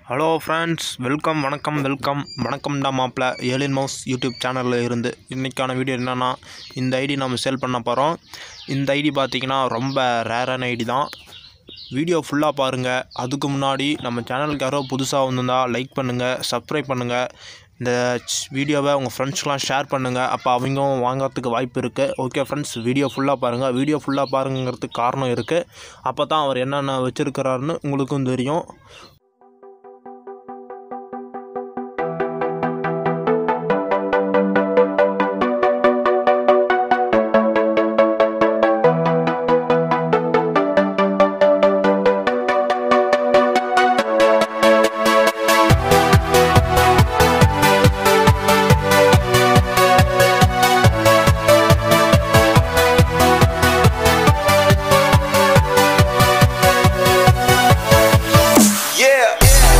Hello friends welcome வணக்கம் welcome வணக்கம்டா மாப்பிள்ள ஏலியன் மவுஸ் யூடியூப் சேனலில் இருந்து இன்றைக்கான வீடியோ என்னென்னா இந்த ஐடி நம்ம சேல் பண்ண போகிறோம் இந்த ஐடி பார்த்தீங்கன்னா ரொம்ப ரேரான ஐடி தான் வீடியோ ஃபுல்லாக பாருங்கள் அதுக்கு முன்னாடி நம்ம சேனலுக்கு யாரோ புதுசாக வந்திருந்தா லைக் பண்ணுங்கள் சப்ஸ்கிரைப் பண்ணுங்கள் இந்த ச்- வீடியோவை உங்கள் ஃப்ரெண்ட்ஸ்க்கெலாம் ஷேர் பண்ணுங்கள் அப்போ அவங்களும் வாங்குறதுக்கு வாய்ப்பு இருக்குது ஓகே ஃப்ரெண்ட்ஸ் வீடியோ ஃபுல்லாக பாருங்கள் வீடியோ ஃபுல்லாக பாருங்கிறதுக்கு காரணம் இருக்குது அப்போ தான் அவர் என்னென்ன வச்சுருக்கிறாருன்னு உங்களுக்கும் தெரியும் Yeah.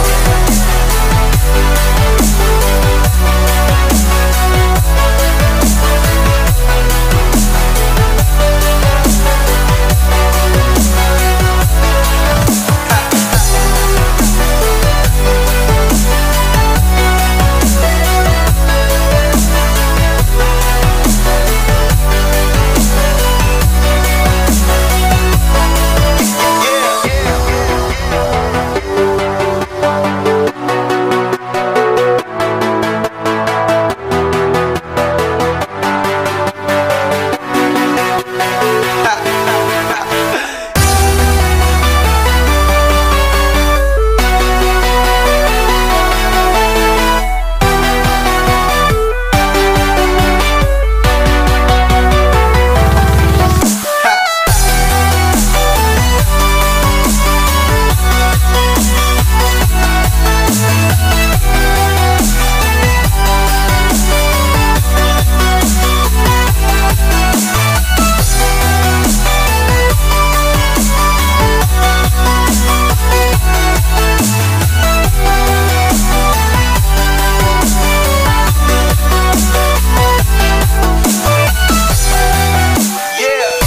Yeah.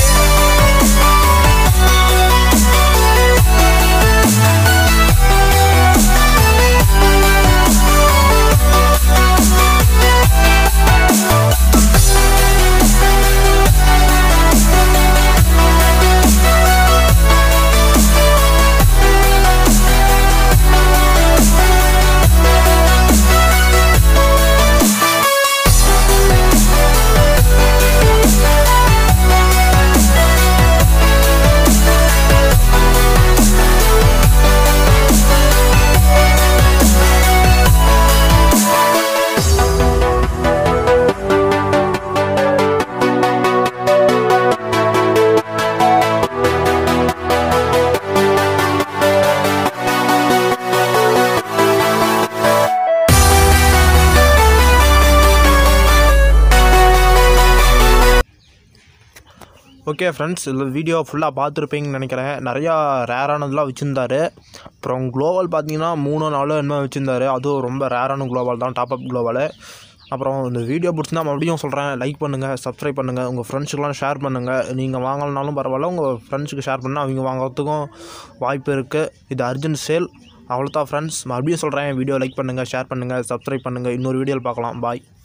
ஓகே ஃப்ரெண்ட்ஸ் இதில் வீடியோ ஃபுல்லாக பார்த்துருப்பீங்கன்னு நினைக்கிறேன் நிறையா ரேரானதெலாம் வச்சுருந்தாரு அப்புறம் குளோபல் பார்த்தீங்கன்னா மூணு நாலு என்ன வச்சுருந்தாரு அதுவும் ரொம்ப ரேரான குளோபல் தான் டாப் அப் குளோபல் அப்புறம் இந்த வீடியோ பிடிச்சிருந்தா மறுபடியும் சொல்கிறேன் லைக் பண்ணுங்கள் சப்ஸ்கிரைப் பண்ணுங்கள் உங்கள் ஃப்ரெண்ட்ஸுக்கெலாம் ஷேர் பண்ணுங்கள் நீங்கள் வாங்கலனாலும் பரவாயில்ல உங்கள் ஃப்ரெண்ட்ஸுக்கு ஷேர் பண்ணால் அவங்க வாங்குறதுக்கும் வாய்ப்பு இருக்குது இது அர்ஜென்ட் சேல் அவ்வளோதான் ஃப்ரெண்ட்ஸ் மறுபடியும் சொல்கிறேன் வீடியோ லைக் பண்ணுங்கள் ஷேர் பண்ணுங்கள் சப்ஸ்கிரைப் பண்ணுங்கள் இன்னொரு வீடியோவில் பார்க்கலாம் பாய்